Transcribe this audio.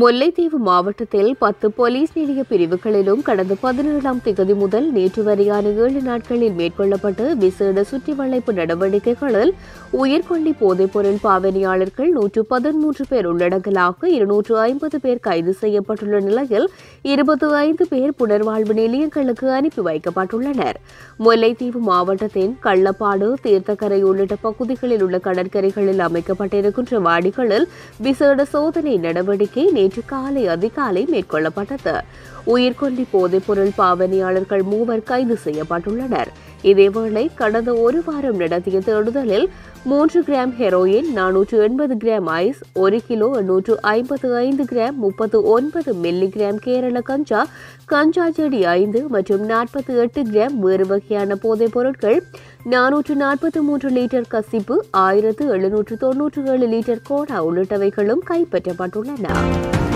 முல்லைத்தீவு மாவட்டத்தில் பத்து போலீஸ் நிலைய பிரிவுகளிலும் கடந்த பதினேழாம் திகதி முதல் நேற்று வரையான ஏழு நாட்களில் மேற்கொள்ளப்பட்ட விசேட சுற்றி வளைப்பு நடவடிக்கைகளில் உயிர்கொல்லி போதைப்பொருள் பாவனையாளர்கள் நூற்று பதிமூன்று பேர் உள்ளடங்கலாக இருநூற்று ஐம்பது பேர் கைது செய்யப்பட்டுள்ள நிலையில் இருபத்தி ஐந்து பேர் புனர்வாழ்வு நிலையங்களுக்கு அனுப்பி வைக்கப்பட்டுள்ளனர் முல்லைத்தீவு மாவட்டத்தின் கள்ளப்பாடு தீர்த்தக்கரை உள்ளிட்ட பகுதிகளில் உள்ள கடற்கரைகளில் அமைக்கப்பட்டிருக்கின்ற வாடிகளில் விசேட சோதனை நடவடிக்கை நேற்று காலை அதிகாலை மேற்கொள்ளப்பட்டது உயிர்கொல்லி போதைப்பொருள் பாவனையாளர்கள் மூவர் கைது செய்யப்பட்டுள்ளனர் இதேவேளை கடந்த ஒரு வாரம் நடத்திய தேடுதலில் மூன்று கிராம் ஹெரோயின் நானூற்று எண்பது கிராம் ஐஸ் ஒரு கிலோ எண்ணூற்று ஐம்பத்து ஐந்து கிராம் முப்பத்து ஒன்பது மில்லி கிராம் கேரள கஞ்சா கஞ்சா செடி ஐந்து மற்றும் நாற்பத்தி எட்டு கிராம் வேறு வகையான போதைப் பொருட்கள் நானூற்று நாற்பத்தி மூன்று லிட்டர் கசிப்பு ஆயிரத்து எழுநூற்று தொன்னூற்று ஏழு லிட்டர் கோடா உள்ளிட்டவைகளும் கைப்பற்றப்பட்டுள்ளன